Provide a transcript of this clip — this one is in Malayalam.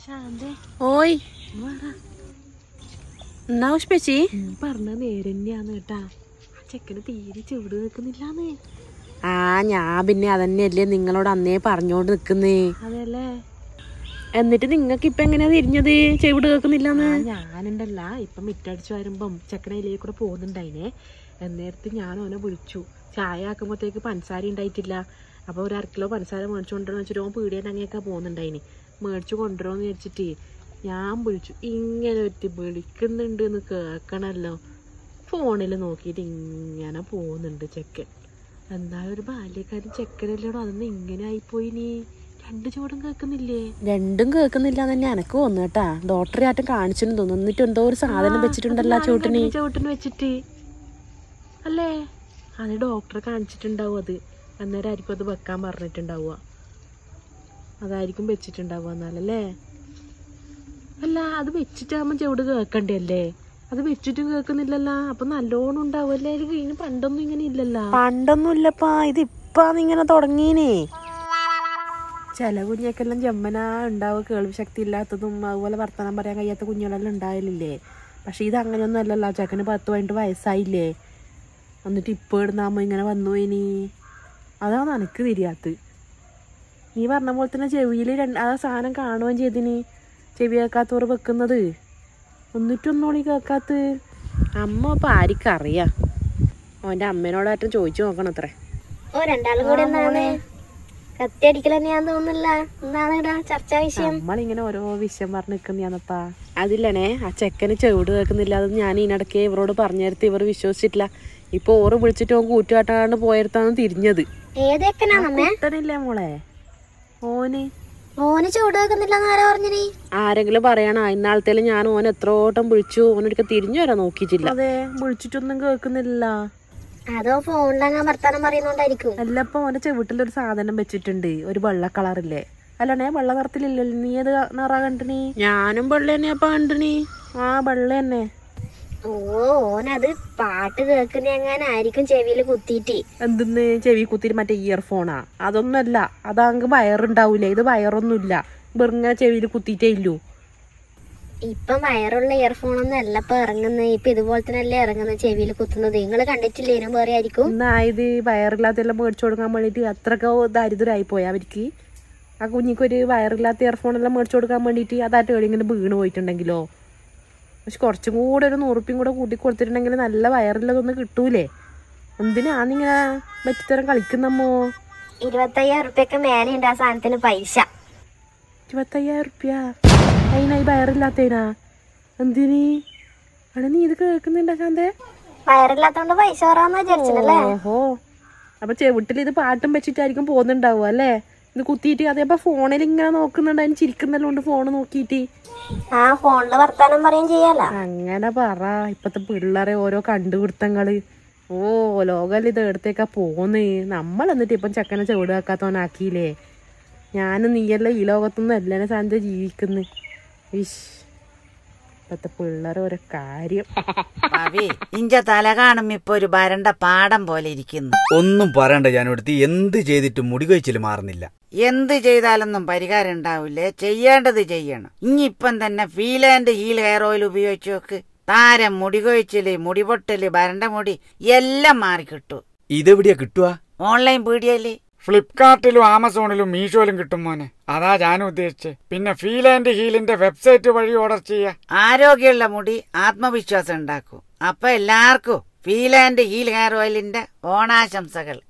ശാന്തേ ഓയ് പറ എന്നാ പുഷ്പേച്ചി പറഞ്ഞ നേരെ തന്നെയാന്ന് കേട്ടാ ആ ചെക്കന് തീരെ ചെവിട് നിൽക്കുന്നില്ലാന്ന് ആ ഞാൻ പിന്നെ അതന്നെയല്ലേ നിങ്ങളോട് അന്നേ പറഞ്ഞോണ്ട് നിക്കുന്നേ അതെല്ലേ എന്നിട്ട് നിങ്ങൾക്ക് ഇപ്പൊ എങ്ങനെയാ തിരിഞ്ഞത് ചെവിട് കേൾക്കുന്നില്ലെന്ന് ആ ഞാനുണ്ടല്ല ഇപ്പം മിറ്റടിച്ച് വരുമ്പം ചെക്കനയിലേക്ക് കൂടെ പോകുന്നുണ്ടായിനെ എന്നേരത്ത് ഞാൻ ഓനെ വിളിച്ചു ചായ ആക്കുമ്പോഴത്തേക്ക് പഞ്ചസാര ഉണ്ടായിട്ടില്ല അപ്പോൾ ഒരു അര കിലോ പഞ്ചസാര മേടിച്ചു കൊണ്ടുവരണം വെച്ചിട്ട് ഓൻ പീടിയാൻ അങ്ങനെയൊക്കെ പോകുന്നുണ്ടായിന് മേടിച്ചു കൊണ്ടുവരുമെന്ന് വിചാരിച്ചിട്ട് ഞാൻ വിളിച്ചു ഇങ്ങനെ ഒറ്റ വിളിക്കുന്നുണ്ട് എന്ന് കേൾക്കണല്ലോ ഫോണിൽ നോക്കിയിട്ട് ഇങ്ങനെ പോകുന്നുണ്ട് ചെക്കൻ എന്തായാലും ഒരു ബാല്യക്കാരൻ ചെക്കനല്ലോടോ അതൊന്നും ഇങ്ങനെ ആയിപ്പോയി നീ രണ്ട് ചൂടും കേൾക്കുന്നില്ലേ രണ്ടും കേൾക്കുന്നില്ല തന്നെ എനക്ക് തോന്നുന്നു കേട്ടാ ഡോക്ടറെ ആറ്റം കാണിച്ചിട്ട് തോന്നുന്നു എന്നിട്ട് എന്തോ ഒരു സാധനം വെച്ചിട്ടുണ്ടല്ലോ ആ ചൂട്ടിന് ചവിട്ടിന് വെച്ചിട്ട് അല്ലേ അത് ഡോക്ടറെ കാണിച്ചിട്ടുണ്ടാവും അത് അന്നേരം ആയിരിക്കും അത് വെക്കാൻ പറഞ്ഞിട്ടുണ്ടാവുക അതായിരിക്കും വെച്ചിട്ടുണ്ടാവുക എന്നാലല്ലേ അല്ല അത് വെച്ചിട്ടാകുമ്പോൾ ചെവിട് കേൾക്കണ്ടേ അല്ലേ അത് വെച്ചിട്ട് കേൾക്കുന്നില്ലല്ലോ അപ്പൊ നല്ലോണം ഉണ്ടാവുമല്ലേ ഇതിന് പണ്ടൊന്നും ഇങ്ങനെ ഇല്ലല്ലോ പണ്ടൊന്നും ഇല്ലപ്പാ ഇത് ഇപ്പാന്ന് ഇങ്ങനെ തുടങ്ങീനേ ചില കുഞ്ഞൊക്കെല്ലാം ജമ്മന ഉണ്ടാവുക കേൾവി ശക്തി ഇല്ലാത്തതും അതുപോലെ വർത്തമാനം പറയാൻ കഴിയാത്ത കുഞ്ഞുങ്ങളെല്ലാം ഉണ്ടായാലില്ലേ പക്ഷെ ഇത് അങ്ങനെയൊന്നും അല്ലല്ലോ ചെക്കന് പത്ത് പതിനെട്ട് വയസ്സായില്ലേ എന്നിട്ട് ഇപ്പോൾ ഇടുന്നാകുമ്പോൾ ഇങ്ങനെ വന്നു ഇനി അതാണ് എനിക്ക് തിരിയാത്ത് നീ പറഞ്ഞ പോലെ തന്നെ ചെവിയിൽ രണ്ട് ആ സാധനം കാണുകയും ചെയ്തിനി ചെവി കേൾക്കാത്തവർ വെക്കുന്നത് എന്നിട്ടൊന്നോളി കേൾക്കാത്ത അമ്മ ഇപ്പൊ ആർക്കറിയാം അവന്റെ അമ്മേനോടായിട്ടും ചോദിച്ചു നോക്കണം അത്രേ ഓ രണ്ടാളും കൂടെ എന്താണ് കത്തിയടിക്കൽ തന്നെയാന്ന് തോന്നുന്നില്ല എന്താണ് ഇവിടെ ചർച്ചാ വിഷയം നമ്മളിങ്ങനെ ഓരോ വിഷയം പറഞ്ഞ് നിൽക്കുന്നതാണപ്പാ അതില്ലണേ ആ ചെക്കന് ചെവിട് കേൾക്കുന്നില്ല അത് ഞാൻ ഇതിനിടയ്ക്ക് ഇവരോട് പറഞ്ഞേരത്ത് ഇവർ വിശ്വസിച്ചിട്ടില്ല ഇപ്പൊ ഓറ് വിളിച്ചിട്ട് ഓൻ കൂറ്റുകാട്ടാണ്ട് പോയർത്താണ് തിരിഞ്ഞത് ഏതൊക്കെയാണമ്മേ കുട്ടനില്ലേ മോളെ ഓന് ഓന് ചൂട് വെക്കുന്നില്ലെന്ന് ആരാ പറഞ്ഞിനി ആരെങ്കിലും പറയണ ഇന്നാളത്തേലും ഞാൻ ഓൻ എത്രോട്ടം വിളിച്ചു ഓനൊരിക്കൽ തിരിഞ്ഞു വരാൻ നോക്കിയിട്ടില്ല അതെ വിളിച്ചിട്ടൊന്നും കേൾക്കുന്നില്ല അതോ ഫോണിലങ്ങാൻ വർത്താനം പറയുന്നോണ്ടായിരിക്കും അല്ലപ്പോ ഓന്റെ ചെവിട്ടിലൊരു സാധനം വെച്ചിട്ടുണ്ട് ഒരു വെള്ള കളറില്ലേ അല്ലണേ വെള്ള നിറത്തിലില്ലല്ലോ നീ ഏത് നിറ കണ്ടിനി ഞാനും വെള്ള തന്നെ അപ്പൊ കണ്ടിനി ആ വെള്ള തന്നെ ഓ ഓനത് പാട്ട് കേൾക്കുന്ന എങ്ങാനായിരിക്കും ചെവിയിൽ കുത്തിയിട്ട് എന്തെന്ന് ചെവി കുത്തിരി മറ്റേ ഇയർഫോണാ അതൊന്നുമല്ല അതാങ്ക് വയറുണ്ടാവൂലേ ഇത് വയറൊന്നുമില്ല വെറുങ്ങനെ ചെവിയിൽ കുത്തിയിട്ടേ ഇല്ലൂ ഇപ്പം വയറുള്ള ഇയർഫോൺ ഒന്നും അല്ല ഇപ്പൊ ഇറങ്ങുന്നത് ഇപ്പൊ ഇതുപോലെ തന്നെ അല്ലേ ഇറങ്ങുന്നത് ചെവിയിൽ കുത്തുന്നത് നിങ്ങൾ കണ്ടിട്ടില്ലേനും വേറെ ആയിരിക്കും എന്നാ ഇത് വയറില്ലാത്തെല്ലാം മേടിച്ചു കൊടുക്കാൻ വേണ്ടിയിട്ട് അത്രയൊക്കെ ദരിദ്രമായി പോയി അവർക്ക് ആ കുഞ്ഞിക്ക് ഒരു വയറില്ലാത്ത ഇയർഫോൺ എല്ലാം മേടിച്ചു കൊടുക്കാൻ വേണ്ടിയിട്ട് അതായിട്ട് എവിടെ ഇങ്ങനെ വീണ് പോയിട്ടുണ്ടെങ്കിലോ പക്ഷെ കുറച്ചും കൂടെ ഒരു നൂറുപ്യം കൂടെ കൂട്ടി കൊടുത്തിട്ടുണ്ടെങ്കിൽ നല്ല വയറില്ലതൊന്നും കിട്ടൂലേ എന്തിനാന്നിങ്ങനെ മറ്റിത്തരം കളിക്കുന്നമ്മോ ഇരുപത്തയ്യായിരം ഉറുപ്പ്യൊക്കെ മേലെ ഉണ്ട് ആ സാധനത്തിന് പൈസ ഇരുപത്തയ്യായിരം റുപ്യ അതിനായി വയറില്ലാത്തേനാ എന്തിനി ആണ് നീ ഇത് കേൾക്കുന്നുണ്ടാ ശാന്തേ വയറില്ലാത്തോണ്ട് പൈസ കുറവാന്ന് വിചാരിച്ചല്ലേ ഓഹോ അപ്പൊ ചെവിട്ടിൽ ഇത് പാട്ടും വെച്ചിട്ടായിരിക്കും പോകുന്നുണ്ടാവും അല്ലേ ഇത് കുത്തിയിട്ട് അതേപ്പോ ഫോണിൽ ഇങ്ങനെ നോക്കുന്നുണ്ട് അതിന് ചിരിക്കുന്നല്ലോണ്ട് ഫോണ് നോക്കിയിട്ട് ആ ഫോണില് വർത്താനം പറയും ചെയ്യാലോ അങ്ങനെ പറ ഇപ്പത്തെ പിള്ളേരെ ഓരോ കണ്ടുപിടുത്തങ്ങള് ഓ ലോകല്ല ഇത് എടുത്തേക്കാ പോന്ന് നമ്മൾ എന്നിട്ട് ഇപ്പം ചെക്കനെ ചെവിട് വെക്കാത്തവനാക്കിയില്ലേ ഞാനും നീയല്ല ഈ ലോകത്തൊന്നും അല്ലേ സാന്ത ജീവിക്കുന്നു ഇഷ് ഇപ്പത്തെ പിള്ളേരെ ഓരോ കാര്യം ഭാവി ഇഞ്ച തല കാണും ഇപ്പൊ ഒരു വരണ്ട പാടം പോലെ ഇരിക്കുന്നു ഒന്നും പറയണ്ട ഞാനോടുത്ത് എന്ത് ചെയ്തിട്ടും മുടി കൊഴിച്ചിൽ മാറുന്നില്ല എന്ത് ചെയ്താലൊന്നും പരിഹാരം ഉണ്ടാവില്ലേ ചെയ്യേണ്ടത് ചെയ്യണം ഇനിയിപ്പം തന്നെ Feel and Heal hair oil ഉപയോഗിച്ച് നോക്ക് താരം മുടി കൊഴിച്ചില് മുടി പൊട്ടല് വരണ്ട മുടി എല്ലാം മാറിക്കിട്ടു ഇതെവിടെയാ കിട്ടുക ഓൺലൈൻ പീഡിയല് ഫ്ലിപ്കാർട്ടിലും ആമസോണിലും മീഷോയിലും കിട്ടും മോനെ അതാ ഞാനും ഉദ്ദേശിച്ചത് പിന്നെ ഫീൽ ആൻഡ് ഹീലിന്റെ വെബ്സൈറ്റ് വഴി ഓർഡർ ചെയ്യാ ആരോഗ്യമുള്ള മുടി ആത്മവിശ്വാസം ഉണ്ടാക്കൂ അപ്പൊ എല്ലാവർക്കും ഫീൽ ആൻഡ് ഹീൽ ഹെയർ ഓയിലിന്റെ ഓണാശംസകൾ